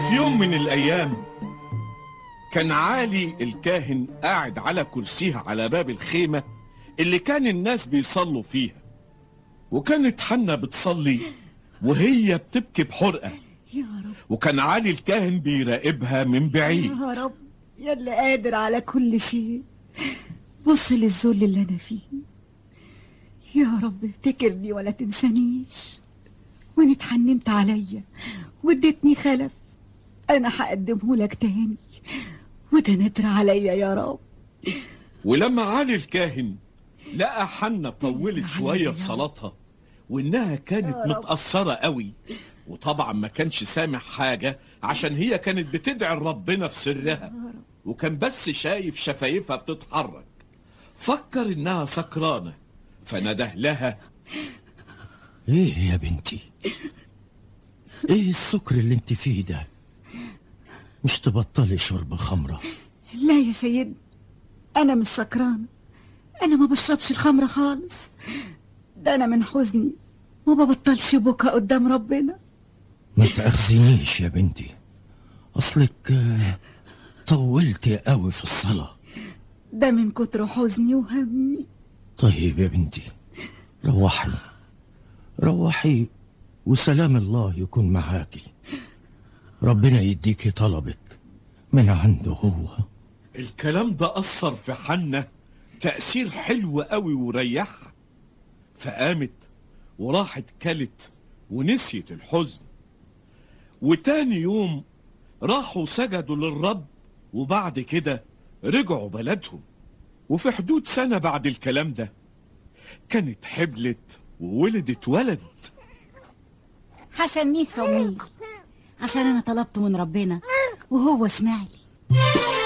وفي يوم من الأيام كان عالي الكاهن قاعد على كرسيه على باب الخيمة اللي كان الناس بيصلوا فيها وكانت حنة بتصلي وهي بتبكي بحرقة يا رب وكان عالي الكاهن بيراقبها من بعيد يا رب يا اللي قادر على كل شيء بص للذل اللي انا فيه يا رب افتكرني ولا تنسانيش وان اتحننت عليا واديتني خلف انا هقدمه لك تاني وده ندر عليا يا رب ولما عالي الكاهن لقى حنة طولت شوية في صلاتها وإنها كانت يا رب. متأثرة قوي وطبعا ما كانش سامع حاجة عشان هي كانت بتدعي ربنا في سرها يا رب وكان بس شايف شفايفها بتتحرك فكر إنها سكرانة فنده لها ايه يا بنتي ايه السكر اللي انت فيه ده مش تبطلي شرب خمرة لا يا سيدي انا مش سكرانه انا ما بشربش الخمره خالص ده انا من حزني ما ببطلش بكى قدام ربنا ما تأخذنيش يا بنتي اصلك آه، طولتي قوي في الصلاة ده من كتر حزني وهمي طيب يا بنتي روحي روحي وسلام الله يكون معاكي ربنا يديكي طلبك من عنده هو الكلام ده أثر في حنة تأثير حلو قوي وريحها فقامت وراحت كلت ونسيت الحزن وتاني يوم راحوا سجدوا للرب وبعد كده رجعوا بلدهم وفي حدود سنة بعد الكلام ده كانت حبلت وولدت ولد هسميه صمويل عشان انا طلبته من ربنا وهو سمع لي